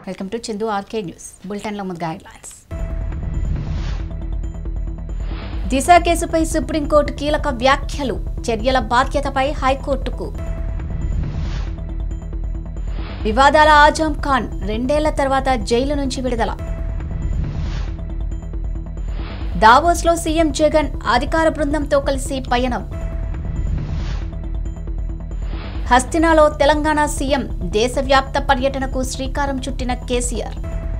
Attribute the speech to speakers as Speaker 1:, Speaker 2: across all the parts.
Speaker 1: Welcome to Chandu RK news బులెటిన్లో ముందుగా headlines దిశ కేసుపై సుప్రీంకోర్టు కీలక వ్యాఖ్యలు చర్యల బాధ్యతపై హైకోర్టుకు వివాదాల ఆజం ఖాన్ రెండేళ్ల తర్వాత జైలు నుంచి విడుదల దావోస్లో సీఎం జగన్ అధికార బృందంతో కలిసి పయనం హస్తినాలో తెలంగాణ సీఎం దేశవ్యాప్త పర్యటనకు శ్రీకారం చుట్టిన కేసీఆర్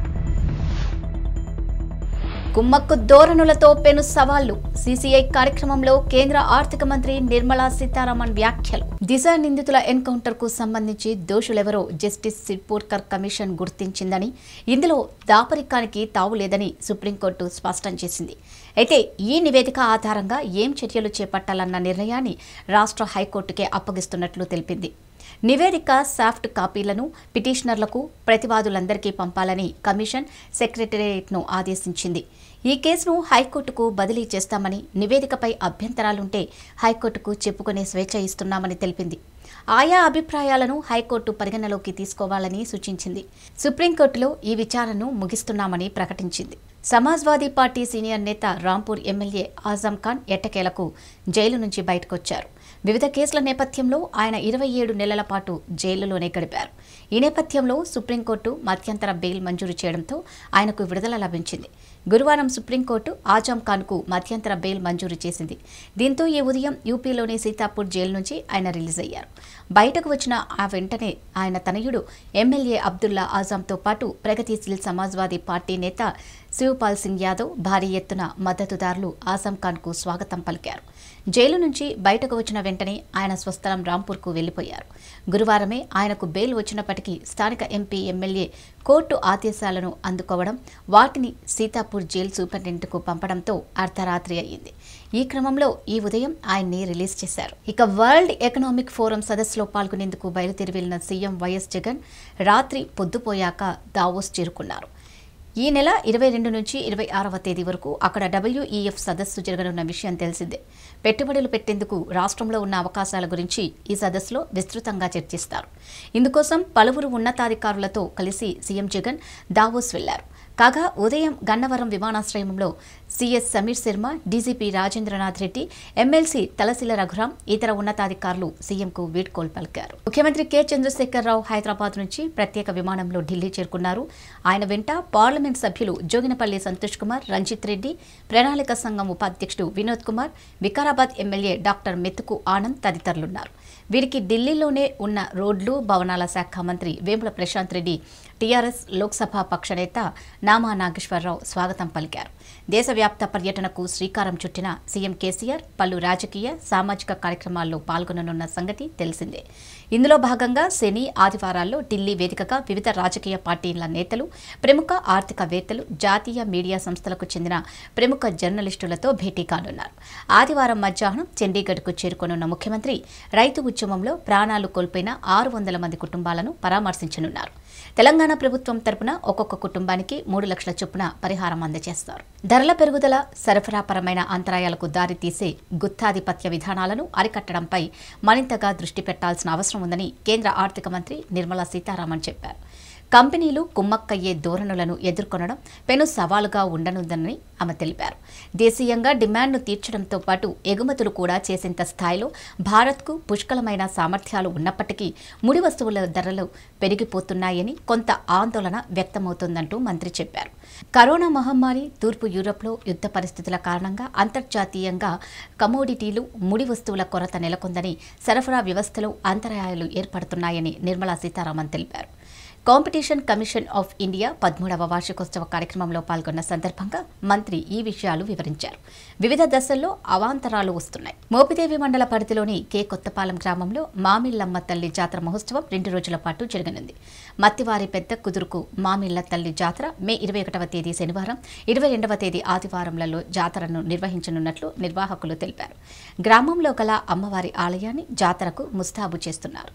Speaker 1: కుమ్మక్కు ధోరణులతో పెను సవాళ్లు సీసీఐ కార్యక్రమంలో కేంద్ర ఆర్థిక మంత్రి నిర్మలా సీతారామన్ వ్యాఖ్యలు దిశ నిందితుల ఎన్కౌంటర్ కు సంబంధించి దోషులెవరో జస్టిస్ సిర్పూర్కర్ కమిషన్ గుర్తించిందని ఇందులో దాపరికానికి తావు లేదని సుప్రీంకోర్టు స్పష్టం చేసింది అయితే ఈ నివేదిక ఆధారంగా ఏం చర్యలు చేపట్టాలన్న నిర్ణయాన్ని రాష్ట్ర హైకోర్టుకే అప్పగిస్తున్నట్లు తెలిపింది నివేదిక సాఫ్ట్ కాపీలను పిటిషనర్లకు ప్రతివాదులందరికీ పంపాలని కమిషన్ సెక్రటేరియట్ను ఆదేశించింది ఈ కేసును హైకోర్టుకు బదిలీ చేస్తామని నివేదికపై అభ్యంతరాలుంటే హైకోర్టుకు చెప్పుకునే స్వేచ్ఛ ఇస్తున్నామని తెలిపింది ఆయా అభిప్రాయాలను హైకోర్టు పరిగణలోకి తీసుకోవాలని సూచించింది సుప్రీంకోర్టులో ఈ విచారణను ముగిస్తున్నామని ప్రకటించింది సమాజ్వాదీ పార్టీ సీనియర్ నేత రాంపూర్ ఎమ్మెల్యే ఆజం ఖాన్ ఎట్టకేలకు జైలు నుంచి బయటకొచ్చారు వివిధ కేసుల నేపథ్యంలో ఆయన ఇరవై ఏడు నెలల పాటు జైలులోనే గడిపారు ఈ నేపథ్యంలో సుప్రీంకోర్టు మధ్యంతర బెయిల్ మంజూరు చేయడంతో ఆయనకు విడుదల లభించింది గురువారం సుప్రీంకోర్టు ఆజం ఖాన్కు మధ్యంతర బెయిల్ మంజూరు చేసింది దీంతో ఈ ఉదయం యూపీలోని సీతాపూర్ జైలు నుంచి ఆయన రిలీజ్ అయ్యారు బయటకు వచ్చిన ఆ వెంటనే ఆయన తనయుడు ఎమ్మెల్యే అబ్దుల్లా ఆజంతో పాటు ప్రగతిశీల్ సమాజ్వాదీ పార్టీ నేత శివపాల్ సింగ్ యాదవ్ భారీ ఎత్తున మద్దతుదారులు ఆజం ఖాన్కు స్వాగతం పలికారు జైలు నుంచి బయటకు వచ్చిన వెంటనే ఆయన స్వస్థలం రాంపూర్కు వెళ్లిపోయారు గురువారమే ఆయనకు బెయిల్ వచ్చినప్పటికీ స్థానిక ఎంపీ ఎమ్మెల్యే కోర్టు ఆదేశాలను అందుకోవడం వాటిని సీతాపూర్ జైలు సూపరింటెండెంట్కు పంపడంతో అర్ధరాత్రి అయ్యింది ఈ క్రమంలో ఈ ఉదయం ఆయన్ని రిలీజ్ చేశారు ఇక వరల్డ్ ఎకనామిక్ ఫోరం సదస్సులో పాల్గొనేందుకు బయలుదేరి వెళ్లిన సీఎం వైఎస్ జగన్ రాత్రి పొద్దుపోయాక దావోస్ చేరుకున్నారు ఈ నెల ఇరవై రెండు నుంచి ఇరవై ఆరవ తేదీ వరకు అక్కడ డబ్ల్యూఈఎఫ్ సదస్సు జరగనున్న విషయం తెలిసిందే పెట్టుబడులు పెట్టేందుకు రాష్ట్రంలో ఉన్న అవకాశాల గురించి ఈ సదస్సులో విస్తృతంగా చర్చిస్తారు ఇందుకోసం పలువురు ఉన్నతాధికారులతో కలిసి సీఎం జగన్ దావోస్ వెళ్లారు కాగా ఉదయం గన్నవరం విమానాశ్రయంలో CS Sameer Sharma DGP Rajendranath Reddy MLC Talasila Raghuram ఇతర ఉన్నతాధికారులు సీఎంకు వీడ్కోలు పలికారు ముఖ్యమంత్రి కె చంద్రశేఖరరావు హైదరాబాద్ నుంచి ప్రత్యేక విమానంలో ఢిల్లీ చేరుకున్నారు ఆయన వెంట పార్లమెంట్ సభ్యులు జోగినపల్లి సంతోష్ కుమార్ రంజిత్ రెడ్డి ప్రణాళిక సంఘం ఉపాధ్యక్షుడు వినోద్ కుమార్ వికారాబాద్ ఎమ్మెల్యే డాక్టర్ మెతుకు ఆనంద్ తదితరులున్నారు వీరికి ఢిల్లీలోనే ఉన్న రోడ్లు భవనాల శాఖ మంత్రి వేముల ప్రశాంత్ రెడ్డి టీఆర్ఎస్ లోక్సభ పక్ష నేత నామా నాగేశ్వరరావు స్వాగతం పలికారు దేశవ్యాప్త పర్యటనకు శ్రీకారం చుట్టిన సీఎం కేసీఆర్ పలు రాజకీయ సామాజిక కార్యక్రమాల్లో పాల్గొననున్న సంగతి తెలిసిందే ఇందులో భాగంగా శని ఆదివారాల్లో ఢిల్లీ వేదికగా వివిధ రాజకీయ పార్టీల నేతలు ప్రముఖ ఆర్థికవేత్తలు జాతీయ మీడియా సంస్థలకు చెందిన ప్రముఖ జర్నలిస్టులతో భేటీ కానున్నారు ఆదివారం మధ్యాహ్నం చండీగఢ్కు చేరుకోనున్న ముఖ్యమంత్రి రైతు ఉద్యమంలో ప్రాణాలు కోల్పోయిన ఆరు వందల మంది కుటుంబాలను పరామర్శించనున్నారు తెలంగాణ ప్రభుత్వం తరపున ఒక్కొక్క కుటుంబానికి మూడు లక్షల చొప్పున పరిహారం అందజేస్తారు ధరల పెరుగుదల సరఫరాపరమైన అంతరాయాలకు దారితీసే గుత్తాధిపత్య విధానాలను అరికట్టడంపై మరింతగా దృష్టి పెట్టాల్సిన అవసరం ఉందని కేంద్ర ఆర్థిక మంత్రి నిర్మలా సీతారామన్ చెప్పారు కంపెనీలు కుమ్మక్కయ్యే ధోరణులను ఎదుర్కొనడం పెను సవాలుగా ఉండనుందని ఆమె తెలిపారు దేశీయంగా డిమాండ్ను తీర్చడంతో పాటు ఎగుమతులు కూడా చేసేంత స్థాయిలో భారత్కు పుష్కలమైన సామర్థ్యాలు ఉన్నప్పటికీ ముడి వస్తువుల ధరలు పెరిగిపోతున్నాయని కొంత ఆందోళన వ్యక్తమవుతోందంటూ మంత్రి చెప్పారు కరోనా మహమ్మారి తూర్పు యూరప్లో యుద్ధ పరిస్థితుల కారణంగా అంతర్జాతీయంగా కమోడిటీలు ముడి వస్తువుల కొరత నెలకొందని సరఫరా వ్యవస్థలో అంతరాయాలు ఏర్పడుతున్నాయని నిర్మలా సీతారామన్ తెలిపారు కాంపిటీషన్ కమిషన్ ఆఫ్ ఇండియా పదమూడవ వార్షికోత్సవ కార్యక్రమంలో పాల్గొన్న సందర్భంగా మంత్రి ఈ విషయాలు వివరించారు వివిధ దశల్లో అవాంతరాలు వస్తున్నాయి మోపిదేవి మండల పరిధిలోని కే కొత్తపాలెం గ్రామంలో మామిళ్లమ్మ తల్లి జాతర మహోత్సవం రెండు రోజుల పాటు జరగనుంది మత్తివారి పెద్ద కుదురుకు మామిళ్ల తల్లి జాతర మే ఇరవై ఒకటవ తేదీ శనివారం ఇరవై రెండవ తేదీ ఆదివారంలలో జాతరను నిర్వహించనున్నట్లు నిర్వాహకులు తెలిపారు గ్రామంలో గల అమ్మవారి ఆలయాన్ని జాతరకు ముస్తాబు చేస్తున్నారు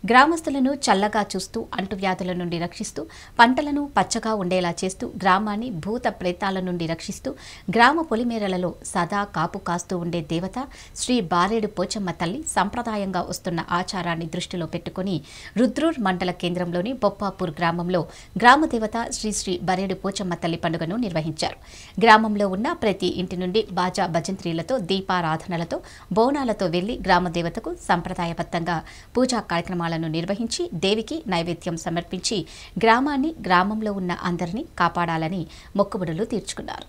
Speaker 1: గ్రామస్తులను చల్లగా చూస్తూ అంటువ్యాధుల నుండి రక్షిస్తూ పంటలను పచ్చగా ఉండేలా చేస్తూ గ్రామాన్ని భూత ప్రేతాల నుండి రక్షిస్తూ గ్రామ పొలిమేరలలో సదా కాపు కాస్తూ ఉండే దేవత శ్రీ బారేడు పోచమ్మ తల్లి సంప్రదాయంగా వస్తున్న ఆచారాన్ని దృష్టిలో పెట్టుకుని రుద్రూర్ మండల కేంద్రంలోని బొప్పాపూర్ గ్రామంలో గ్రామ దేవత శ్రీ శ్రీ బరేడు పోచమ్మ తల్లి పండుగను నిర్వహించారు గ్రామంలో ఉన్న ప్రతి ఇంటి నుండి బాజా భజంత్రీలతో దీపారాధనలతో బోనాలతో వెళ్లి గ్రామ దేవతకు సంప్రదాయబద్ధంగా పూజా కార్యక్రమాలను నిర్వహించి దేవికి నైవేద్యం సమర్పించి గ్రామాన్ని గ్రామంలో ఉన్న అందరినీ కాపాడాలని మొక్కుబడులు తీర్చుకున్నారు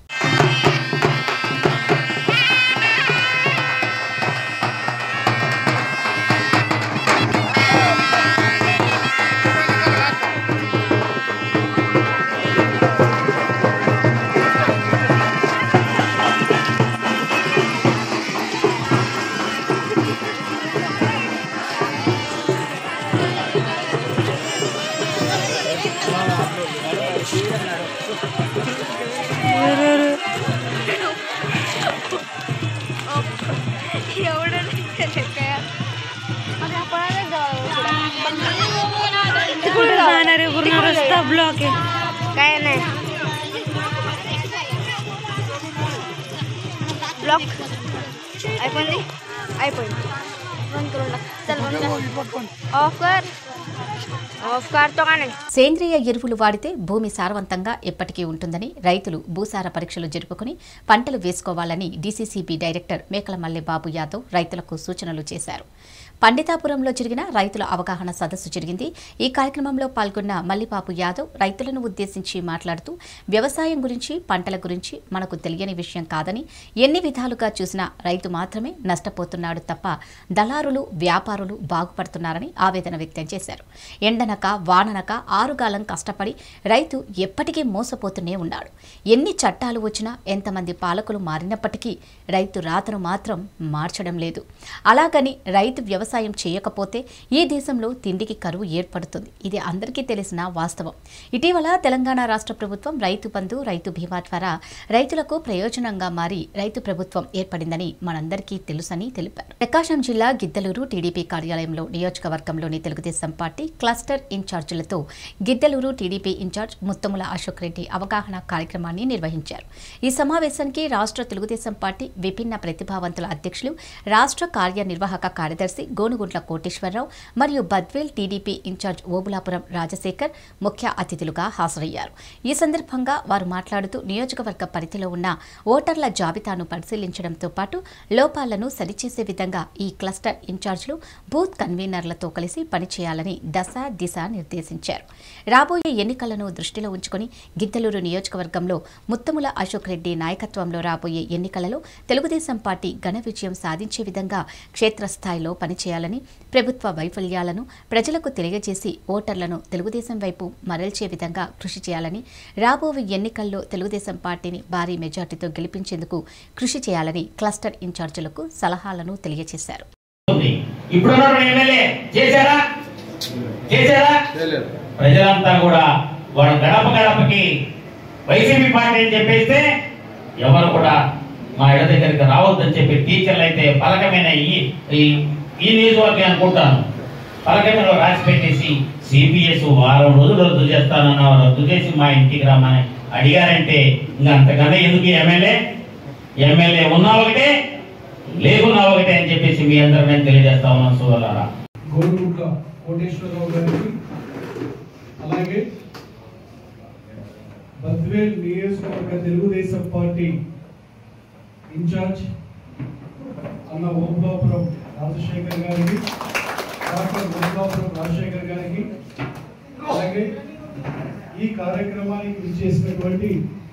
Speaker 2: कुठे जाणार आहे पूर्ण रस्ता ब्लॉक आहे
Speaker 3: काय नाही ब्लॉक आयफोन दे आयफोन बंद करून टाक चल बंद कर ऑफ कर ऑफ करतो का नाही
Speaker 1: సేంద్రియ ఎరువులు వాడితే భూమి సారవంతంగా ఎప్పటికీ ఉంటుందని రైతులు భూసార పరీక్షలు జరుపుకుని పంటలు వేసుకోవాలని డీసీసీబీ డైరెక్టర్ మేకలమల్లె బాబు యాదవ్ రైతులకు సూచనలు చేశారు పండితాపురంలో జరిగిన రైతుల అవగాహన సదస్సు జరిగింది ఈ కార్యక్రమంలో పాల్గొన్న మల్లిబాబు యాదవ్ రైతులను ఉద్దేశించి మాట్లాడుతూ వ్యవసాయం గురించి పంటల గురించి మనకు తెలియని విషయం కాదని ఎన్ని విధాలుగా చూసినా రైతు మాత్రమే నష్టపోతున్నాడు తప్ప దళారులు వ్యాపారులు బాగుపడుతున్నారని ఆవేదన వ్యక్తం చేశారు ఎండనక వాననక ఆరుగాలం కష్టపడి రైతు ఎప్పటికీ మోసపోతూనే ఉన్నాడు ఎన్ని చట్టాలు వచ్చినా ఎంతమంది పాలకులు మారినప్పటికీ రైతు రాతను మాత్రం మార్చడం లేదు అలాగని రైతు వ్యవసాయం చేయకపోతే ఈ దేశంలో తిండికి కరువు ఏర్పడుతుంది ఇది అందరికీ తెలిసిన వాస్తవం ఇటీవల తెలంగాణ రాష్ట్ర ప్రభుత్వం రైతు బంధు రైతు బీమా ద్వారా రైతులకు ప్రయోజనంగా మారి రైతు ప్రభుత్వం ఏర్పడిందని మనందరికీ తెలుసని తెలిపారు ప్రకాశం జిల్లా గిద్దలూరు టీడీపీ కార్యాలయంలో నియోజకవర్గంలోని తెలుగుదేశం పార్టీ క్లస్టర్ ఇన్ఛార్జీలతో గిద్దలూరు టీడీపీ ఇన్ఛార్జ్ ముత్తముల అశోక్ రెడ్డి అవగాహన కార్యక్రమాన్ని నిర్వహించారు ఈ సమావేశానికి రాష్ట్ర తెలుగుదేశం పార్టీ విభిన్న ప్రతిభావంతుల అధ్యక్షులు రాష్ట్ర కార్యనిర్వాహక కార్యదర్శి గోనుగుంట్ల కోటేశ్వరరావు మరియు బద్వేల్ టీడీపీ ఇన్ఛార్జ్ ఓబులాపురం రాజశేఖర్ ముఖ్య అతిథులుగా హాజరయ్యారు ఈ సందర్భంగా వారు మాట్లాడుతూ నియోజకవర్గ పరిధిలో ఉన్న ఓటర్ల జాబితాను పరిశీలించడంతో పాటు లోపాలను సరిచేసే విధంగా ఈ క్లస్టర్ ఇన్ఛార్జీలు బూత్ కన్వీనర్లతో కలిసి పనిచేయాలని దశ దిశ నిర్దేశించారు రాబోయే ఎన్నికలను దృష్టిలో ఉంచుకొని గిద్దలూరు నియోజకవర్గంలో ముత్తముల అశోక్ రెడ్డి నాయకత్వంలో రాబోయే ఎన్నికలలో తెలుగుదేశం పార్టీ ఘన విజయం సాధించే విధంగా క్షేత్రస్థాయిలో పనిచేయాలని ప్రభుత్వ వైఫల్యాలను ప్రజలకు తెలియజేసి ఓటర్లను తెలుగుదేశం వైపు మరల్చే విధంగా కృషి చేయాలని రాబోయే ఎన్నికల్లో తెలుగుదేశం పార్టీని భారీ మెజార్టీతో గెలిపించేందుకు కృషి చేయాలని క్లస్టర్ ఇన్ఛార్జీలకు సలహాలను తెలియజేశారు
Speaker 4: ఉంది ఇప్పుడున్న ఎమ్మెల్యే చేశారా చేశారా ప్రజలంతా కూడా వాళ్ళు గడప గడపకి వైసీపీ పార్టీ అని చెప్పేస్తే ఎవరు కూడా మా ఇళ్ళ దగ్గరికి రావద్దని చెప్పి టీచర్లు అయితే పలకమైన ఈ ఈ- ఈ నియోజకవర్గం అనుకుంటాను పలకమైన రాసి పెట్టేసి సిపిఎస్ వారం రోజులు రద్దు చేస్తానన్న రద్దు చేసి మా ఇంటికి రమ్మని అడిగారంటే ఇంకా అంతకన్నా ఎందుకు ఎమ్మెల్యే ఎమ్మెల్యే ఉన్నా ఒకటే లేకున్నా ఒకటే అని చెప్పేసి మీ అందరూ నేను తెలియజేస్తా ఉన్నాను సోదరులారా
Speaker 5: గోరుముట్ల కోటేశ్వరరావు గారికి అలాగే బద్వేల్ నియోజకవర్గ తెలుగుదేశం పార్టీ ఇన్ఛార్జ్ అన్న ఓంబాపురం రాజశేఖర్ గారికి డాక్టర్ ఓంబాపురం రాజశేఖర్ గారికి అలాగే ఈ కార్యక్రమానికి విచ్చేసినటువంటి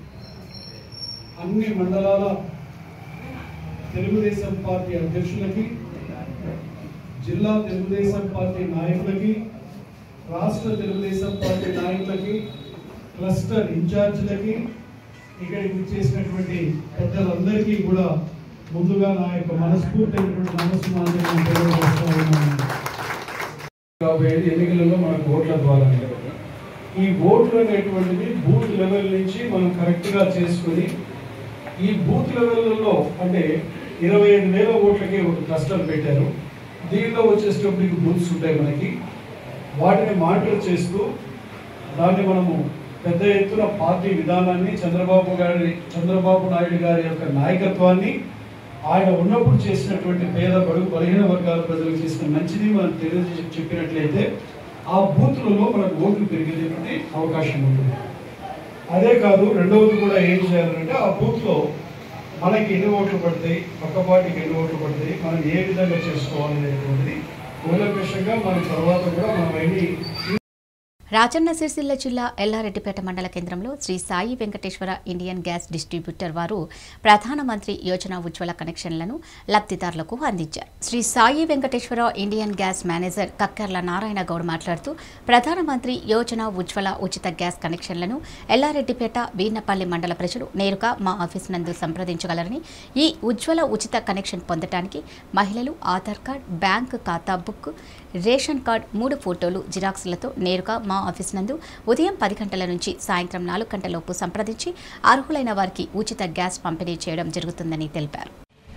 Speaker 5: అన్ని మండలాల తెలుగుదేశం పార్టీ అధ్యక్షులకి జిల్లా తెలుగుదేశం పార్టీ నాయకులకి రాష్ట్ర తెలుగుదేశం పార్టీ నాయకులకి క్లస్టర్ ఇన్ఛార్జీలకి ఇక్కడికి వచ్చేసినటువంటి పెద్దలందరికీ కూడా ముందుగా నా యొక్క మనస్ఫూర్తైనటువంటి నమస్కారం తెలియజేస్తా ఉన్నాను రాబోయే ఎన్నికలలో మనకు ఓట్ల ద్వారా ఈ ఓట్లు అనేటువంటిది బూత్ లెవెల్ నుంచి మనం కరెక్ట్గా చేసుకుని ఈ బూత్ లెవెల్లో అంటే ఇరవై ఐదు వేల ఓట్లకి ఒక క్లస్టర్ పెట్టారు దీనిలో వచ్చేటప్పటికి బూత్స్ ఉంటాయి మనకి వాటిని మానిటర్ చేస్తూ దాన్ని మనము పెద్ద ఎత్తున పార్టీ విధానాన్ని చంద్రబాబు గారి చంద్రబాబు నాయుడు గారి యొక్క నాయకత్వాన్ని ఆయన ఉన్నప్పుడు చేసినటువంటి పేద బడుగు బలహీన వర్గాల ప్రజలకు చేసిన మంచిది మనం తెలియజేసి చెప్పినట్లయితే ఆ బూత్లలో మనకు ఓట్లు పెరిగేటువంటి అవకాశం ఉంటుంది అదే కాదు రెండవది కూడా ఏం చేయాలంటే ఆ బూత్లో మనకి ఎన్ని ఓట్లు పడతాయి పక్క పార్టీకి ఎన్ని ఓట్లు పడతాయి మనం ఏ విధంగా చేసుకోవాలనేటువంటిది కూలంకషంగా మన తర్వాత కూడా మనం అన్ని
Speaker 1: రాజన్న సిరిసిల్ల జిల్లా ఎల్లారెడ్డిపేట మండల కేంద్రంలో Shri Sai Venkateswara Indian gas distributor వారు ప్రధానమంత్రి యోజన ఉజ్వల కనెక్షన్లను లబ్ధిదారులకు అందించారు Shri Sai Venkateswara Indian gas manager Kakkerla Narayana Goud మాట్లాడుతూ ప్రధానమంత్రి యోజన ఉజ్వల ఉచిత గ్యాస్ కనెక్షన్లను ఎల్లారెడ్డిపేట వీర్నపల్లి మండల ప్రజలు నేరుగా మా ఆఫీస్ నందు సంప్రదించగలరని ఈ ఉజ్వల ఉచిత కనెక్షన్ పొందడానికి మహిళలు ఆధార్ కార్డ్ బ్యాంక్ ఖాతా బుక్ రేషన్ కార్డ్ మూడు ఫోటోలు జిరాక్స్లతో నేరుగా మా ఆఫీస్ నందు ఉదయం పది గంటల నుంచి సాయంత్రం నాలుగు గంటలలోపు సంప్రదించి అర్హులైన వారికి ఉచిత గ్యాస్ పంపిణీ చేయడం జరుగుతుందని తెలిపారు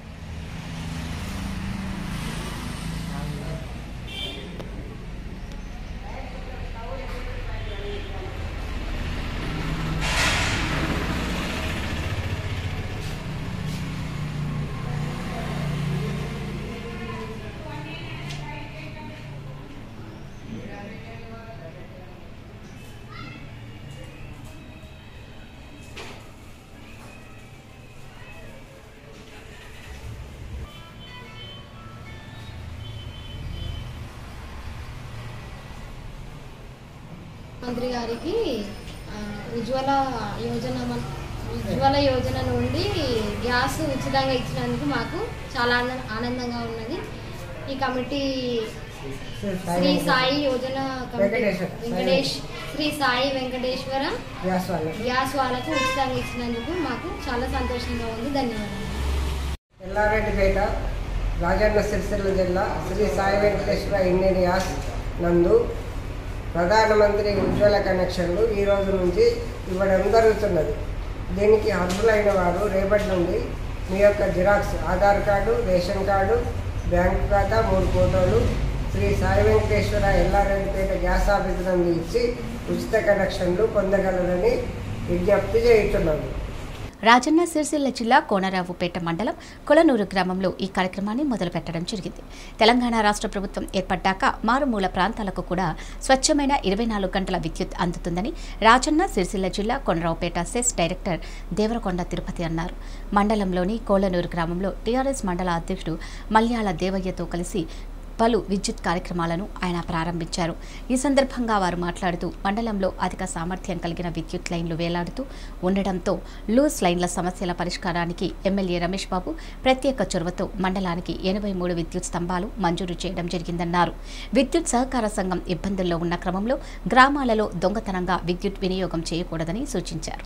Speaker 6: మంత్రి గారికి ఆ, ఉజ్వల యోజన మన- ఉజ్వల యోజన నుండి గ్యాస్ ఉచితంగా ఇచ్చినందుకు మాకు చాలా ఆనంద- ఆనందంగా ఉన్నది ఈ committee Shri Sai Yojana committee
Speaker 7: Venkateswara.
Speaker 6: Venkatesh Shri Sai Venkateswara
Speaker 7: gas వాళ్ళకి
Speaker 6: గ్యాస్ వాళ్ళకు ఉచితంగా ఇచ్చినందుకు మాకు చాలా సంతోషంగా ఉంది ధన్యవాదాలు
Speaker 7: ఎల్లారెడ్డిపేట రాజన్న సిరిసిల్ల జిల్లా శ్రీ సాయి వెంకటేశ్వర ఇండియన్ గ్యాస్ నందు ప్రధానమంత్రి ఉజ్వల కనెక్షన్లు ఈ రోజు నుంచి ఇవ్వడం జరుగుతున్నది దీనికి అర్హులైన వారు రేపటి నుండి మీ యొక్క xerox Aadhaar card ration card bank ఖాతా మూడు ఫోటోలు శ్రీ సాయి వెంకటేశ్వర ఎల్లారెడ్డిపేట గ్యాస్ ఆఫీస్ నందు ఇచ్చి ఉచిత కనెక్షన్లు పొందగలరని విజ్ఞప్తి చేయుతున్నాను
Speaker 1: రాజన్న సిరిసిల్ల జిల్లా కోనరావుపేట మండలం కొలనూరు గ్రామంలో ఈ కార్యక్రమాన్ని మొదలుపెట్టడం జరిగింది తెలంగాణ రాష్ట్ర ప్రభుత్వం ఏర్పడ్డాక మారుమూల ప్రాంతాలకు కూడా స్వచ్ఛమైన ఇరవై నాలుగు గంటల విద్యుత్ అందుతుందని రాజన్న సిరిసిల్ల జిల్లా కొనరావుపేట సెస్ డైరెక్టర్ దేవరకొండ తిరుపతి అన్నారు మండలంలోని కోలనూరు గ్రామంలో టీఆర్ఎస్ మండల అధ్యక్షుడు మల్యాల దేవయ్యతో కలిసి పలు విద్యుత్ కార్యక్రమాలను ఆయన ప్రారంభించారు ఈ సందర్భంగా వారు మాట్లాడుతూ మండలంలో అధిక సామర్థ్యం కలిగిన విద్యుత్ లైన్లు వేలాడుతూ ఉండడంతో లూజ్ లైన్ల సమస్యల పరిష్కారానికి ఎమ్మెల్యే రమేష్ బాబు ప్రత్యేక చొరవతో మండలానికి ఎనభై మూడు విద్యుత్ స్తంభాలు మంజూరు చేయడం జరిగిందన్నారు విద్యుత్ సహకార సంఘం ఇబ్బందుల్లో ఉన్న క్రమంలో గ్రామాలలో దొంగతనంగా విద్యుత్ వినియోగం చేయకూడదని సూచించారు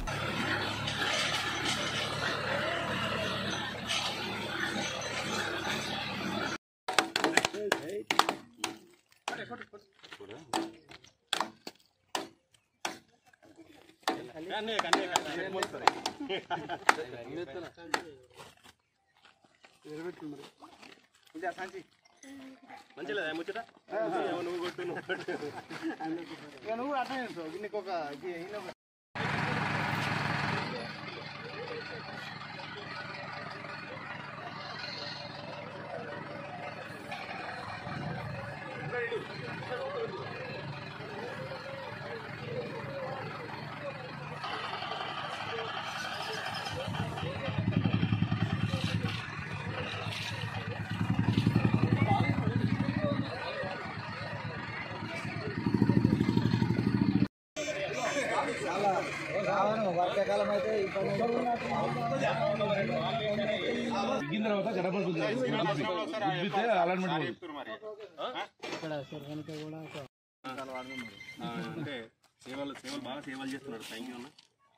Speaker 8: అంటే సేవలు సేవలు బాగా సేవలు చేస్తున్నారు థ్యాంక్ యూ అన్న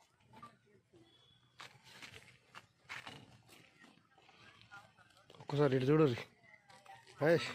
Speaker 9: ఒక్కసారి ఇటు చూడరు మహేష్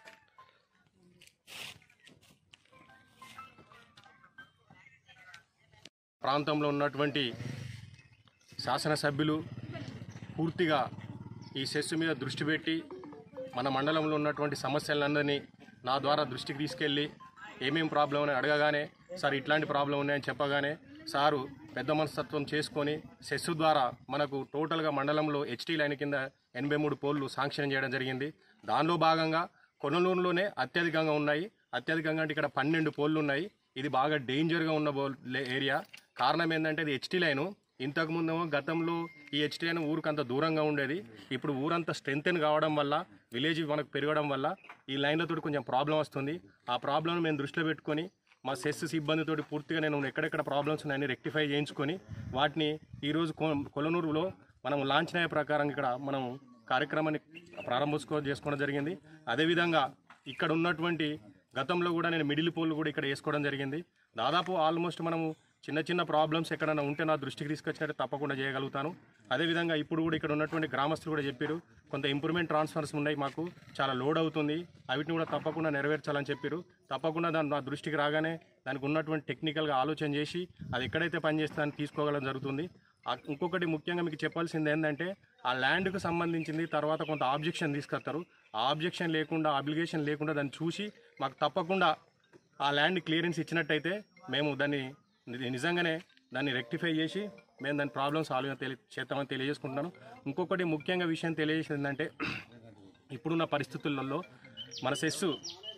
Speaker 8: ప్రాంతంలో ఉన్నటువంటి శాసనసభ్యులు పూర్తిగా ఈ సెస్ మీద దృష్టి పెట్టి మన మండలంలో ఉన్నటువంటి సమస్యలందరినీ నా ద్వారా దృష్టికి తీసుకెళ్ళి ఏమేం ప్రాబ్లం అని అడగగానే సార్ ఇట్లాంటి ప్రాబ్లం ఉన్నాయని చెప్పగానే సారు పెద్ద మనస్తత్వం చేసుకొని సెస్ ద్వారా మనకు టోటల్గా మండలంలో హెచ్టీ లైన్ కింద ఎనభై మూడు పోల్లు శాంక్షన్ చేయడం జరిగింది దానిలో భాగంగా కొనలూరులోనే అత్యధికంగా ఉన్నాయి అత్యధికంగా అంటే ఇక్కడ పన్నెండు పోల్లు ఉన్నాయి ఇది బాగా డేంజర్గా ఉన్న బోల్ ఏరియా కారణం ఏంటంటే ఇది హెచ్టీ లైను ఇంతకు ముందేమో గతంలో ఈ హెచ్టీ లైన్ ఊరికి అంత దూరంగా ఉండేది ఇప్పుడు ఊరంతా స్ట్రెంగ్తెన్ కావడం వల్ల విలేజ్ మనకు పెరగడం వల్ల ఈ లైన్లతో కొంచెం ప్రాబ్లం వస్తుంది ఆ ప్రాబ్లం మేము దృష్టిలో పెట్టుకొని మా సెస్ సిబ్బందితోటి పూర్తిగా నేను ఎక్కడెక్కడ ప్రాబ్లమ్స్ ఉన్నాయని రెక్టిఫై చేయించుకొని వాటిని ఈరోజు కొ- కొలనూరులో మనం లాంఛ్ అయ్యే ప్రకారం ఇక్కడ మనం కార్యక్రమాన్ని ప్రారంభోత్సవం చేసుకోవడం జరిగింది అదేవిధంగా ఇక్కడ ఉన్నటువంటి గతంలో కూడా నేను మిడిల్ పోల్ కూడా ఇక్కడ వేసుకోవడం జరిగింది దాదాపు ఆల్మోస్ట్ మనము చిన్న చిన్న ప్రాబ్లమ్స్ ఎక్కడైనా ఉంటే నా దృష్టికి తీసుకొచ్చినట్టు తప్పకుండా చేయగలుగుతాను అదేవిధంగా ఇప్పుడు కూడా ఇక్కడ ఉన్నటువంటి గ్రామస్తులు కూడా చెప్పారు కొంత ఇంప్రూవ్మెంట్ ట్రాన్స్ఫర్స్ ఉన్నాయి మాకు చాలా లోడ్ అవుతుంది అవిటిని కూడా తప్పకుండా నెరవేర్చాలని చెప్పారు తప్పకుండా దాని నా దృష్టికి రాగానే దానికి ఉన్నటువంటి టెక్నికల్గా ఆలోచన చేసి అది ఎక్కడైతే పనిచేస్తుందని తీసుకోగలం జరుగుతుంది ఆ- ఇంకొకటి ముఖ్యంగా మీకు చెప్పాల్సింది ఏంటంటే ఆ ల్యాండ్కు సంబంధించింది తర్వాత కొంత ఆబ్జెక్షన్ తీసుకొస్తారు ఆ ఆబ్జెక్షన్ లేకుండా అబ్లిగేషన్ లేకుండా దాన్ని చూసి మాకు తప్పకుండా ఆ ల్యాండ్ క్లియరెన్స్ ఇచ్చినట్టయితే మేము దాన్ని ని- నిజంగానే దాన్ని రెక్టిఫై చేసి మేము దాని ప్రాబ్లమ్ సాల్వ్ తెలి చేస్తామని తెలియజేసుకుంటున్నాను ఇంకొకటి ముఖ్యంగా విషయం తెలియజేసేది ఏంటంటే ఇప్పుడున్న పరిస్థితులలో మన సెస్సు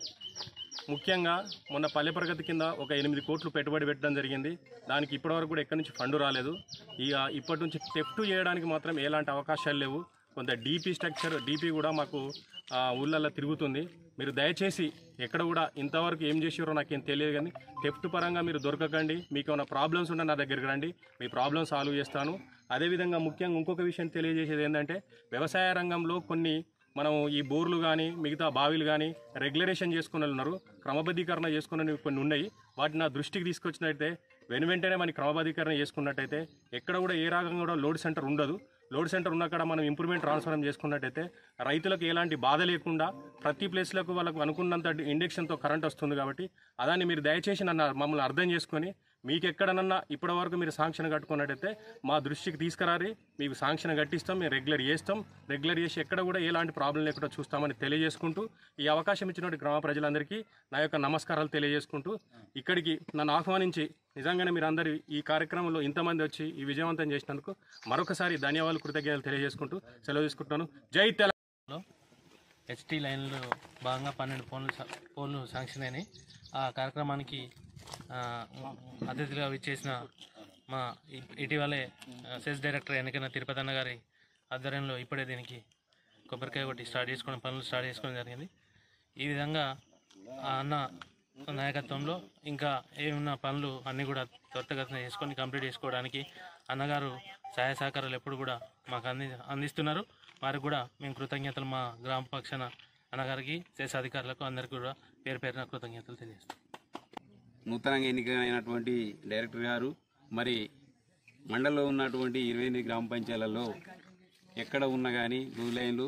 Speaker 8: ముఖ్యంగా మొన్న పల్లె ప్రగతి కింద ఒక ఎనిమిది కోట్లు పెట్టుబడి పెట్టడం జరిగింది దానికి ఇప్పటివరకు కూడా ఎక్కడి నుంచి ఫండ్ రాలేదు ఇక ఇప్పటి నుంచి టెఫ్ట్ చేయడానికి మాత్రం ఎలాంటి అవకాశాలు లేవు కొంత డీపీ స్ట్రక్చర్ డీపీ కూడా మాకు ఆ, ఊళ్ళల్లో తిరుగుతుంది మీరు దయచేసి ఎక్కడ కూడా ఇంతవరకు ఏం చేసారో నాకేం తెలియదు కానీ టెఫ్ట్ పరంగా మీరు దొరకకండి మీకు ఏమైనా ప్రాబ్లమ్స్ ఉంటే నా దగ్గరికి రండి మీ ప్రాబ్లమ్ సాల్వ్ చేస్తాను అదేవిధంగా ముఖ్యంగా ఇంకొక విషయం తెలియజేసేది ఏంటంటే వ్యవసాయ రంగంలో కొన్ని మనం ఈ బోర్లు కానీ మిగతా బావిలు కానీ రెగ్యులరేషన్ చేసుకుని వాళ్ళు ఉన్నారు క్రమబద్ధీకరణ చేసుకుని కొన్ని ఉన్నాయి వాటిని నా దృష్టికి తీసుకొచ్చినట్టయితే వెను వెంటనే మనకి క్రమబద్ధీకరణ చేసుకున్నట్టయితే ఎక్కడ కూడా ఏ రకంగా కూడా లోడ్ సెంటర్ ఉండదు లోడ్ సెంటర్ ఉన్నక్కడ మనం ఇంప్రూవ్మెంట్ ట్రాన్స్ఫర్ చేసుకున్నట్టయితే రైతులకు ఎలాంటి బాధ లేకుండా ప్రతి ప్లేస్లకు వాళ్ళకు అనుకున్నంత ఇండక్షన్తో కరెంట్ వస్తుంది కాబట్టి అదాన్ని మీరు దయచేసి నన్ను మమ్మల్ని అర్థం చేసుకొని మీకు ఎక్కడనన్నా ఇప్పటి వరకు మీరు శాంక్షన్ కట్టుకున్నట్టయితే మా దృష్టికి తీసుకురారి మీకు శాంక్షన్ కట్టిస్తాం మేము రెగ్యులర్ చేస్తాం రెగ్యులర్ చేసి ఎక్కడ కూడా ఎలాంటి ప్రాబ్లం లేకుండా చూస్తామని తెలియజేసుకుంటూ ఈ అవకాశం ఇచ్చినటువంటి గ్రామ ప్రజలందరికీ నా యొక్క నమస్కారాలు తెలియజేసుకుంటూ ఇక్కడికి నన్ను ఆహ్వానించి నిజంగానే మీరు అందరు ఈ కార్యక్రమంలో ఇంతమంది వచ్చి ఈ విజయవంతం చేసినందుకు మరొకసారి ధన్యవాదాలు కృతజ్ఞతలు తెలియజేసుకుంటూ సెలవు తీసుకుంటున్నాను జై తెలంగాణ
Speaker 10: హెచ్టీ లైన్లో భాగంగా పన్నెండు ఫోన్లు సా- ఫోన్లు శాంక్షన్ అయినాయి ఆ కార్యక్రమానికి ఆ, అతిథిగా విచ్చేసిన మా ఇ- ఇటీవలే ఆ, సెస్ డైరెక్టర్ ఎన్నికైన తిరుపతి అన్న గారి ఆధ్వర్యంలో ఇప్పుడే దీనికి కొబ్బరికాయ కొట్టి స్టార్ట్ చేసుకోవడం పనులు స్టార్ట్ చేసుకోవడం జరిగింది ఈ విధంగా ఆ అన్న నాయకత్వంలో ఇంకా ఏమున్న పనులు అన్నీ కూడా త్వరితగతిన చేసుకొని కంప్లీట్ చేసుకోవడానికి అన్నగారు సహాయ సహకారాలు ఎప్పుడు కూడా మాకు అంది అందిస్తున్నారు వారికి కూడా మేము కృతజ్ఞతలు మా గ్రామ పక్షాన అన్నగారికి చేసే అధికారులకు అందరికీ కూడా పేరు పేరున కృతజ్ఞతలు తెలియజేస్తాం
Speaker 11: నూతనంగా ఎన్నికైనటువంటి డైరెక్టర్ గారు మరి మండలంలో ఉన్నటువంటి ఇరవై ఎనిమిది గ్రామ పంచాయతీలలో ఎక్కడ ఉన్నా కానీ బ్లూ లైన్లు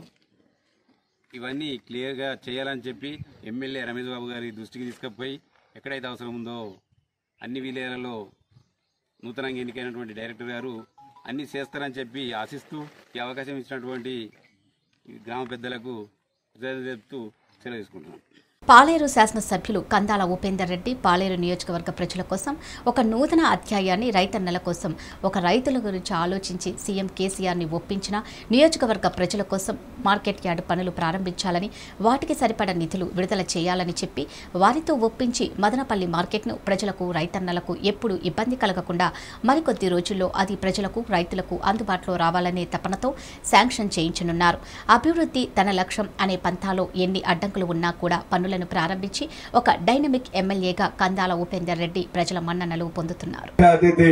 Speaker 11: ఇవన్నీ క్లియర్గా చేయాలని చెప్పి ఎమ్మెల్యే రమేష్ బాబు గారి దృష్టికి తీసుకుపోయి ఎక్కడైతే అవసరం ఉందో అన్ని విలేజ్లలో నూతనంగా ఎన్నికైనటువంటి డైరెక్టర్ గారు అన్నీ చేస్తారని చెప్పి ఆశిస్తూ ఈ అవకాశం ఇచ్చినటువంటి ఈ గ్రామ పెద్దలకు కృతజ్ఞతలు చెప్తూ సెలవు తీసుకుంటున్నాను
Speaker 1: పాలేరు శాసనసభ్యులు కందాల ఉపేందర్ రెడ్డి పాలేరు నియోజకవర్గ ప్రజల కోసం ఒక నూతన అధ్యాయాన్ని రైతన్నల కోసం ఒక రైతుల గురించి ఆలోచించి సీఎం కేసీఆర్ని ఒప్పించిన నియోజకవర్గ ప్రజల కోసం మార్కెట్ యార్డు పనులు ప్రారంభించాలని వాటికి సరిపడ నిధులు విడుదల చేయాలని చెప్పి వారితో ఒప్పించి మదనపల్లి మార్కెట్ను ప్రజలకు రైతన్నలకు ఎప్పుడు ఇబ్బంది కలగకుండా మరికొద్ది రోజుల్లో అది ప్రజలకు రైతులకు అందుబాటులో రావాలనే తపనతో శాంక్షన్ చేయించనున్నారు అభివృద్ధి తన లక్ష్యం అనే పంథాలో ఎన్ని అడ్డంకులు ఉన్నా కూడా పనులను ప్రారంభించి ఒక డైనమిక్ ఎమ్మెల్యేగా కందాల ఉపేందర్ రెడ్డి ప్రజల మన్ననలు పొందుతున్నారు
Speaker 12: అతిథి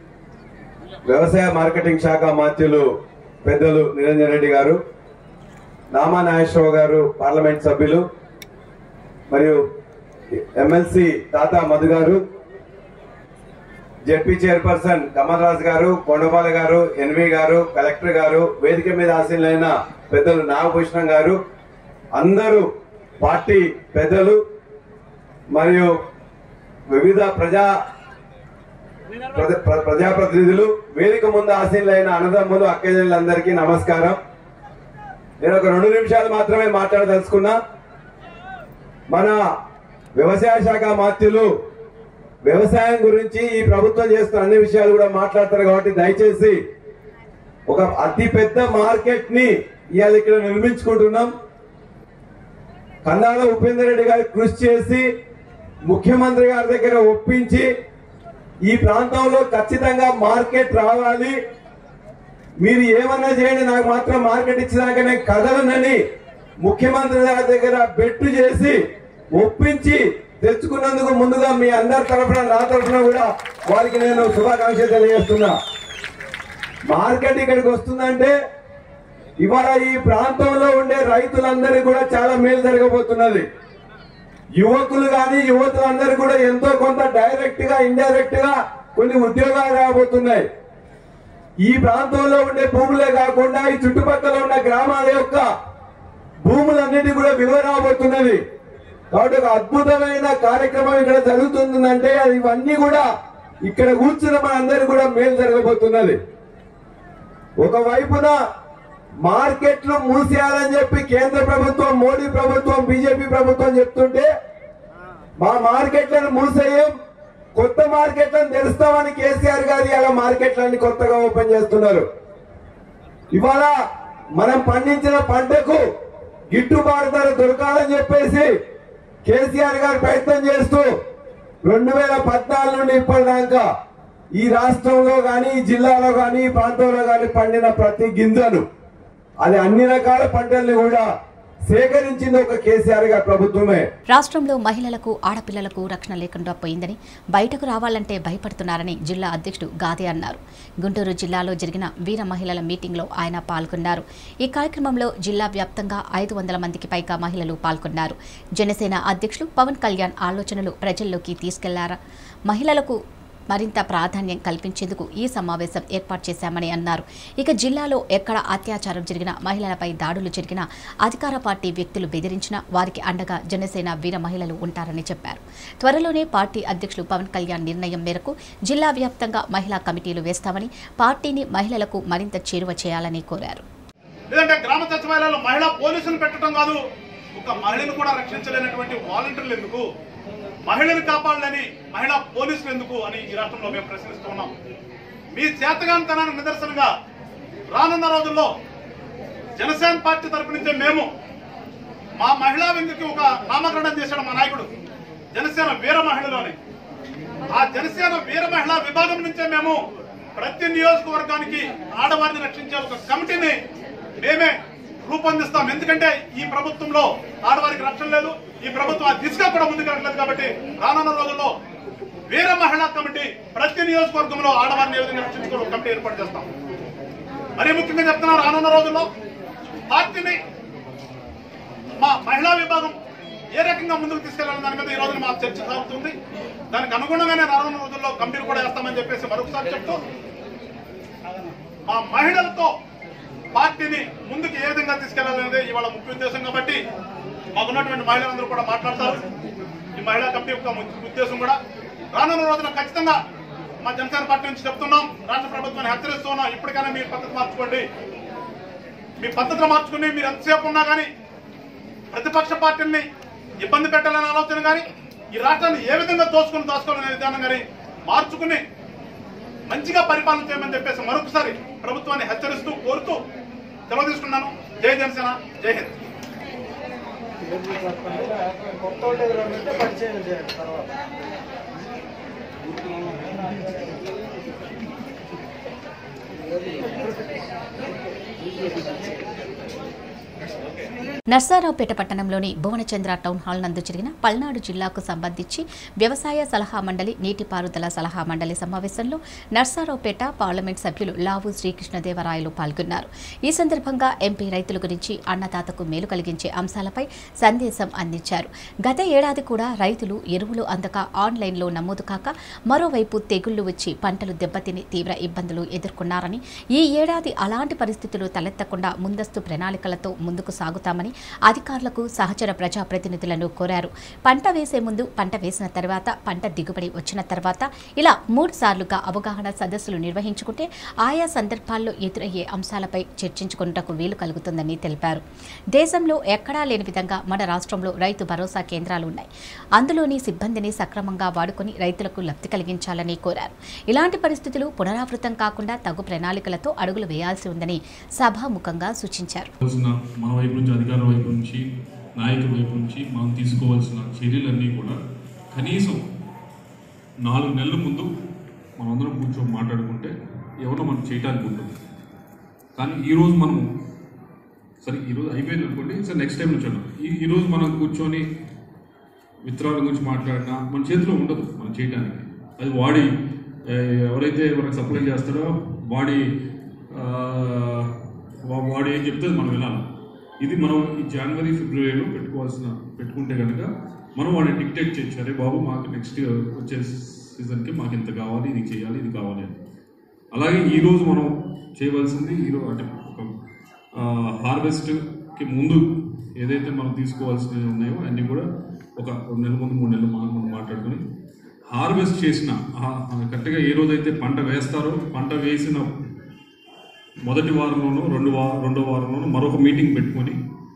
Speaker 12: వ్యవసాయ మార్కెటింగ్ శాఖ మాత్యులు పెద్దలు నిరంజన్ రెడ్డి గారు నామా నాగేశ్వరరావు గారు పార్లమెంట్ సభ్యులు మరియు ఎమ్మెల్సీ తాత మధు గారు జెడ్పీ చైర్పర్సన్ కమల్ రాజు గారు కొండపాల గారు ఎన్వి గారు కలెక్టర్ గారు వేదిక మీద ఆశీనులైన పెద్దలు నాగభూషణం గారు అందరూ పార్టీ పెద్దలు మరియు వివిధ ప్రజా ప్రజ- ప్ర- ప్రజాప్రతినిధులు వేదిక ముందు ఆశీనులైన అన్నదమ్ములు అక్కజనులందరికీ నమస్కారం నేను ఒక రెండు నిమిషాలు మాత్రమే మాట్లాడదలుచుకున్నా మన వ్యవసాయ శాఖ మాత్యులు వ్యవసాయం గురించి ఈ ప్రభుత్వం చేస్తున్న అన్ని విషయాలు కూడా మాట్లాడతారు కాబట్టి దయచేసి ఒక అతి పెద్ద మార్కెట్ ని ఇవాళ ఇక్కడ నిర్మించుకుంటున్నాం కన్నాల ఉపేందర్ రెడ్డి గారు కృషి చేసి ముఖ్యమంత్రి గారి దగ్గర ఒప్పించి ఈ ప్రాంతంలో ఖచ్చితంగా మార్కెట్ రావాలి మీరు ఏమన్నా చేయండి నాకు మాత్రం మార్కెట్ ఇచ్చినాక నేను కదలనని ముఖ్యమంత్రి గారి దగ్గర బెట్టు చేసి ఒప్పించి తెచ్చుకున్నందుకు ముందుగా మీ అందరి తరఫున నా తరఫున కూడా వారికి నేను శుభాకాంక్షలు తెలియజేస్తున్నా మార్కెట్ ఇక్కడికి వస్తుందంటే ఇవాళ ఈ ప్రాంతంలో ఉండే రైతులందరికీ కూడా చాలా మేలు జరగబోతున్నది యువకులు కానీ యువతులందరూ కూడా ఎంతో కొంత డైరెక్ట్ గా ఇండైరెక్ట్ గా కొన్ని ఉద్యోగాలు రాబోతున్నాయి ఈ ప్రాంతంలో ఉండే భూములే కాకుండా ఈ చుట్టుపక్కల ఉన్న గ్రామాల యొక్క భూములన్నిటి కూడా విలువ రాబోతున్నది కాబట్టి ఒక అద్భుతమైన కార్యక్రమం ఇక్కడ జరుగుతుందంటే అది ఇవన్నీ కూడా ఇక్కడ కూర్చున్న మనందరూ కూడా మేలు జరగబోతున్నది ఒకవైపున మార్కెట్లు మూసేయాలని చెప్పి కేంద్ర ప్రభుత్వం మోడీ ప్రభుత్వం బీజేపీ ప్రభుత్వం చెప్తుంటే మా మార్కెట్లను మూసేయం కొత్త మార్కెట్లను తెరుస్తామని కేసీఆర్ గారు ఇలా మార్కెట్లన్నీ కొత్తగా ఓపెన్ చేస్తున్నారు ఇవాళ మనం పండించిన పంటకు గిట్టుబాటు ధర దొరకాలని చెప్పేసి కేసీఆర్ గారు ప్రయత్నం చేస్తూ రెండు వేల పద్నాలుగు నుండి ఇప్పటిదాకా ఈ రాష్ట్రంలో గాని ఈ జిల్లాలో గాని ఈ ప్రాంతంలో గాని పండిన ప్రతి గింజను అది అన్ని రకాల పంటల్ని కూడా సేకరించింది ఒక కేసీఆర్ గారి ప్రభుత్వమే
Speaker 1: రాష్ట్రంలో మహిళలకు ఆడపిల్లలకు రక్షణ లేకుండా పోయిందని బయటకు రావాలంటే భయపడుతున్నారని జిల్లా అధ్యక్షుడు గాదే అన్నారు గుంటూరు జిల్లాలో జరిగిన వీర మహిళల మీటింగ్లో ఆయన పాల్గొన్నారు ఈ కార్యక్రమంలో జిల్లా వ్యాప్తంగా ఐదు వందల మందికి పైగా మహిళలు పాల్గొన్నారు జనసేన అధ్యక్షులు పవన్ కళ్యాణ్ ఆలోచనలు ప్రజల్లోకి తీసుకెళ్లారా మహిళలకు మరింత ప్రాధాన్యం కల్పించేందుకు ఈ సమావేశం ఏర్పాటు చేశామని అన్నారు ఇక జిల్లాలో ఎక్కడ అత్యాచారం జరిగినా మహిళలపై దాడులు జరిగినా అధికార పార్టీ వ్యక్తులు బెదిరించినా వారికి అండగా జనసేన వీర మహిళలు ఉంటారని చెప్పారు త్వరలోనే పార్టీ అధ్యక్షులు పవన్ కళ్యాణ్ నిర్ణయం మేరకు జిల్లా వ్యాప్తంగా మహిళా కమిటీలు వేస్తామని పార్టీని మహిళలకు మరింత చేరువ చేయాలని కోరారు
Speaker 13: లేదంటే గ్రామ సచివాలయాల్లో మహిళా పోలీసులు పెట్టడం కాదు ఒక మహిళను కూడా రక్షించలేనటువంటి వాలంటీర్లు ఎందుకు మహిళను కాపాడాలని మహిళా పోలీసులు ఎందుకు అని ఈ రాష్ట్రంలో మేము ప్రశ్నిస్తూ ఉన్నాం మీ చేతగానితనానికి నిదర్శనంగా రానున్న రోజుల్లో జనసేన పార్టీ తరపు నుంచే మేము మా మహిళా విందుకి ఒక నామకరణం చేశాడు మా నాయకుడు జనసేన వీర మహిళలు అని ఆ జనసేన వీర మహిళా విభాగం నుంచే మేము ప్రతి నియోజకవర్గానికి ఆడవారిని రక్షించే ఒక కమిటీని మేమే రూపొందిస్తాం ఎందుకంటే ఈ ప్రభుత్వంలో ఆడవారికి రక్షణ లేదు ఈ ప్రభుత్వం ఆ దిశగా కూడా ముందుకు వెళ్ళట్లేదు కాబట్టి రానున్న రోజుల్లో వీర మహిళా కమిటీ ప్రతి నియోజకవర్గంలో ఆడవారిని ఏ విధంగా రక్షించుకోవడం ఒక కమిటీ ఏర్పాటు చేస్తాం మరీ ముఖ్యంగా చెప్తున్నాం రానున్న రోజుల్లో పార్టీని మా మహిళా విభాగం ఏ రకంగా ముందుకు తీసుకెళ్లాలని దాని మీద ఈ రోజున మా చర్చ సాగుతుంది దానికి అనుగుణంగానే రానున్న రోజుల్లో కమిటీలు కూడా వేస్తామని చెప్పేసి మరొకసారి చెప్తూ మా మహిళలతో పార్టీని ముందుకు ఏ విధంగా తీసుకెళ్లాలనేది ఇవాళ ముఖ్య ఉద్దేశం కాబట్టి మాకున్నటువంటి మహిళలందరూ కూడా మాట్లాడతారు ఈ మహిళా కమిటీ యొక్క ముఖ్య ఉద్దేశం కూడా రానున్న రోజున ఖచ్చితంగా మా జనసేన పార్టీ నుంచి చెప్తున్నాం రాష్ట్ర ప్రభుత్వాన్ని హెచ్చరిస్తున్నాం ఇప్పటికైనా మీ పద్ధతి మార్చుకోండి మీ పద్ధతులు మార్చుకుని మీరు ఎంతసేపు ఉన్నా కానీ ప్రతిపక్ష పార్టీల్ని ఇబ్బంది పెట్టాలనే ఆలోచన కానీ ఈ రాష్ట్రాన్ని ఏ విధంగా దోచుకుని దోచుకోవాలనే విధానం కానీ మార్చుకుని మంచిగా పరిపాలన చేయమని చెప్పేసి మరొకసారి ప్రభుత్వాన్ని హెచ్చరిస్తూ కోరుతూ సెలవు తీసుకున్నాను జై జనసేన జై హింద్
Speaker 1: నర్సారావుపేట పట్టణంలోని భువనచంద్ర టౌన్ హాల్ నందు జరిగిన పల్నాడు జిల్లాకు సంబంధించి వ్యవసాయ సలహా మండలి నీటిపారుదల సలహా మండలి సమావేశంలో నర్సారావుపేట పార్లమెంట్ సభ్యులు లావు శ్రీకృష్ణదేవరాయలు పాల్గొన్నారు ఈ సందర్భంగా ఎంపీ రైతుల గురించి అన్నదాతకు మేలు కలిగించే అంశాలపై సందేశం అందించారు గత ఏడాది కూడా రైతులు ఎరువులు అందక ఆన్లైన్లో నమోదు కాక మరోవైపు తెగుళ్లు వచ్చి పంటలు దెబ్బతిని తీవ్ర ఇబ్బందులు ఎదుర్కొన్నారని ఈ ఏడాది అలాంటి పరిస్థితులు తలెత్తకుండా ముందస్తు ప్రణాళికలతో ముందు ముందుకు సాగుతామని అధికారులకు సహచర ప్రజాప్రతినిధులను కోరారు పంట వేసే ముందు పంట వేసిన తర్వాత పంట దిగుబడి వచ్చిన తర్వాత ఇలా మూడు సార్లుగా అవగాహన సదస్సులు నిర్వహించుకుంటే ఆయా సందర్భాల్లో ఎదురయ్యే అంశాలపై చర్చించుకున్నటకు వీలు కలుగుతుందని తెలిపారు దేశంలో ఎక్కడా లేని విధంగా మన రాష్ట్రంలో రైతు భరోసా కేంద్రాలు ఉన్నాయి అందులోని సిబ్బందిని సక్రమంగా వాడుకొని రైతులకు లబ్ధి కలిగించాలని కోరారు ఇలాంటి పరిస్థితులు పునరావృతం కాకుండా తగు ప్రణాళికలతో అడుగులు వేయాల్సి ఉందని సభాముఖంగా సూచించారు
Speaker 14: కావాల్సిన మన వైపు నుంచి అధికారుల వైపు నుంచి నాయకుల వైపు నుంచి మనం తీసుకోవాల్సిన చర్యలన్నీ కూడా కనీసం నాలుగు నెలల ముందు మనందరం కూర్చొని మాట్లాడుకుంటే ఎవరో మనం చేయడానికి ఉంటుంది కానీ ఈరోజు మనం సరే ఈరోజు అయిపోయింది అనుకోండి సరే నెక్స్ట్ టైం నుంచి అన్నాం. ఈ ఈరోజు మనం కూర్చొని విత్తనాల గురించి మాట్లాడినా మన చేతిలో ఉండదు మనం చేయడానికి అది వాడి ఏ, ఎవరైతే మనకు సప్లై చేస్తాడో వాడి ఆ, వా- వాడు ఏం చెప్తే అది మనం వినాలి ఇది మనం ఈ జనవరి ఫిబ్రవరిలో పెట్టుకోవాల్సిన పెట్టుకుంటే కనుక మనం వాడిని డిక్టేట్ చేయొచ్చు అరే బాబు మాకు నెక్స్ట్ వచ్చే సీజన్కి మాకు ఇంత కావాలి ఇది చేయాలి ఇది కావాలి అని అలాగే ఈరోజు మనం చేయవలసింది ఈరోజు అంటే హార్వెస్ట్కి ముందు ఏదైతే మనం తీసుకోవాల్సినవి ఉన్నాయో అన్నీ కూడా ఒక రెండు నెలల ముందు మూడు నెలలు మనం మనం మాట్లాడుకుని హార్వెస్ట్ చేసిన ఆ- ఆ కరెక్ట్గా ఏ రోజైతే పంట వేస్తారో పంట వేసిన మొదటి వారంలోనూ రెండు వా రెండో వారంలోనూ మరొక మీటింగ్ పెట్టుకొని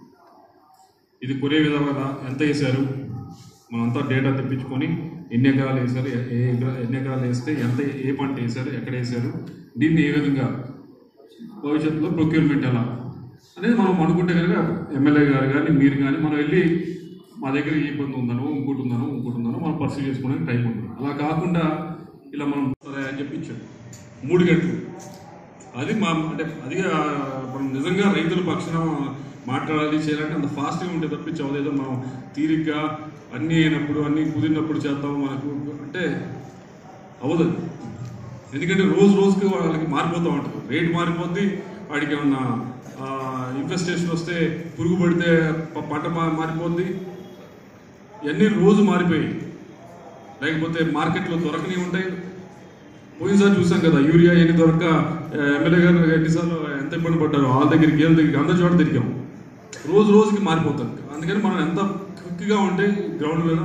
Speaker 14: ఇది కొరే విధంగా ఎంత వేశారు మనంతా డేటా తెప్పించుకొని ఎన్ని ఎకరాలు వేశారు ఏ ఏ ఎకరా ఎన్ని ఎకరాలు వేస్తే ఎంత ఏ పంట వేశారు ఎక్కడ వేశారు దీన్ని ఏ విధంగా భవిష్యత్తులో ప్రొక్యూర్మెంట్ ఎలా అనేది మనం అనుకుంటే కనుక ఎమ్మెల్యే గారు కానీ మీరు కానీ మనం వెళ్ళి మా దగ్గర ఈ ఇబ్బంది ఉందనో ఇంకోటి ఉందనో ఇంకోటి ఉందనో మనం పర్సీవ్ చేసుకోవడానికి టైం ఉంటుంది అలా కాకుండా ఇలా మనం సరే అని చెప్పి ఇచ్చాడు మూడు గంటలు అది మా అంటే అది ఆ, మనం నిజంగా రైతుల పక్షాన మాట్లాడాలి చేయాలంటే అంత ఫాస్ట్గా ఉంటే తప్పించి అదేదో మనం తీరిగ్గా అన్నీ అయినప్పుడు అన్నీ కుదిరినప్పుడు చేద్దాం మనకు అంటే అవ్వదు అది. ఎందుకంటే రోజు రోజుకి వాళ్ళకి మారిపోతూ ఉంటుంది రేట్ మారిపోద్ది వాడికి ఏమన్నా ఇన్వెస్టేషన్ వస్తే పురుగు పడితే ప- పంట మా- మారిపోద్ది ఇవన్నీ రోజు మారిపోయాయి లేకపోతే మార్కెట్లో దొరకని ఉంటాయి పోయినసారి చూసాం కదా యూరియా ఎన్ని దొరక ఆ, ఎమ్మెల్యే గారు ఎన్నిసార్లు ఎంత ఇబ్బంది పడ్డారు వాళ్ళ దగ్గరికి వీళ్ళ దగ్గరికి అందరి చోట తిరిగాం రోజు రోజుకి మారిపోతుంది అందుకని మనం ఎంత క్విక్గా ఉంటే గ్రౌండ్ మీద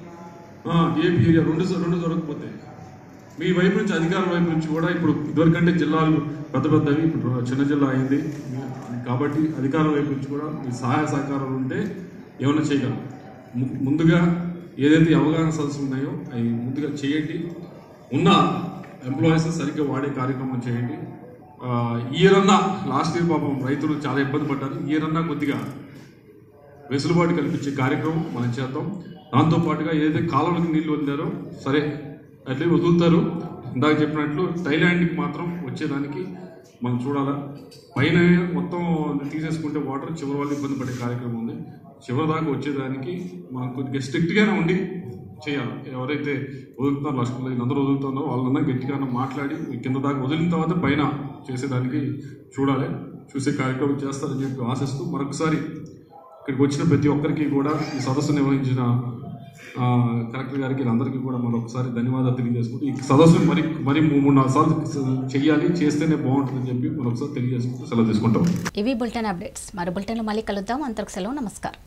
Speaker 14: ఏపీ ఏరియా రెండు రెండు దొరకకపోతే మీ వైపు నుంచి అధికారుల వైపు నుంచి కూడా ఇప్పుడు ఇదివరకంటే జిల్లాలు పెద్ద పెద్దవి ఇప్పుడు చిన్న జిల్లా అయింది కాబట్టి అధికారుల వైపు నుంచి కూడా మీ సహాయ సహకారాలు ఉంటే ఏమైనా చేయగలం ము- ముందుగా ఏదైతే అవగాహన సదస్సులు ఉన్నాయో అవి ముందుగా చేయండి ఉన్న ఎంప్లాయీస్ సరిగ్గా వాడే కార్యక్రమం చేయండి ఆ, ఈ ఇయర్ అన్నా లాస్ట్ ఇయర్ పాపం రైతులు చాలా ఇబ్బంది పడ్డారు ఈ ఇయర్ అన్నా కొద్దిగా వెసులుబాటు కల్పించే కార్యక్రమం మనం చేద్దాం దాంతో పాటుగా ఏదైతే కాలువలకు నీళ్లు వదిలారో సరే అట్లే వదులుతారు ఇందాక చెప్పినట్లు థైలాండ్కి మాత్రం వచ్చేదానికి మనం చూడాలా పైన మొత్తం తీసేసుకుంటే వాటర్ చివరి వాళ్ళు ఇబ్బంది పడే కార్యక్రమం ఉంది చివరి దాకా వచ్చేదానికి మనం కొద్దిగా స్ట్రిక్ట్గానే ఉండి చేయాలి ఎవరైతే వదులుతున్నారో లక్షలు అందరూ వదులుతున్నారో వాళ్ళన్నా గట్టిగా మాట్లాడి కింద దాకా వదిలిన తర్వాత పైన చేసేదానికి చూడాలి చూసే కార్యక్రమం చేస్తారని చెప్పి ఆశిస్తూ మరొకసారి ఇక్కడికి వచ్చిన ప్రతి ఒక్కరికి కూడా ఈ సదస్సు నిర్వహించిన ఆ, కలెక్టర్ గారికి అందరికీ కూడా మరొకసారి ధన్యవాదాలు తెలియజేసుకుంటూ ఈ సదస్సును మరి మరి మూడు మూడు నాలుగు సార్లు చెయ్యాలి చేస్తేనే బాగుంటుందని చెప్పి మరొకసారి తెలియజేసుకుంటూ సెలవు తీసుకుంటాం
Speaker 1: ఇవి బులెటిన్ అప్డేట్స్ మరో బులెటిన్లో మళ్ళీ కలుద్దాం అంతకు సెలవు నమస్కారం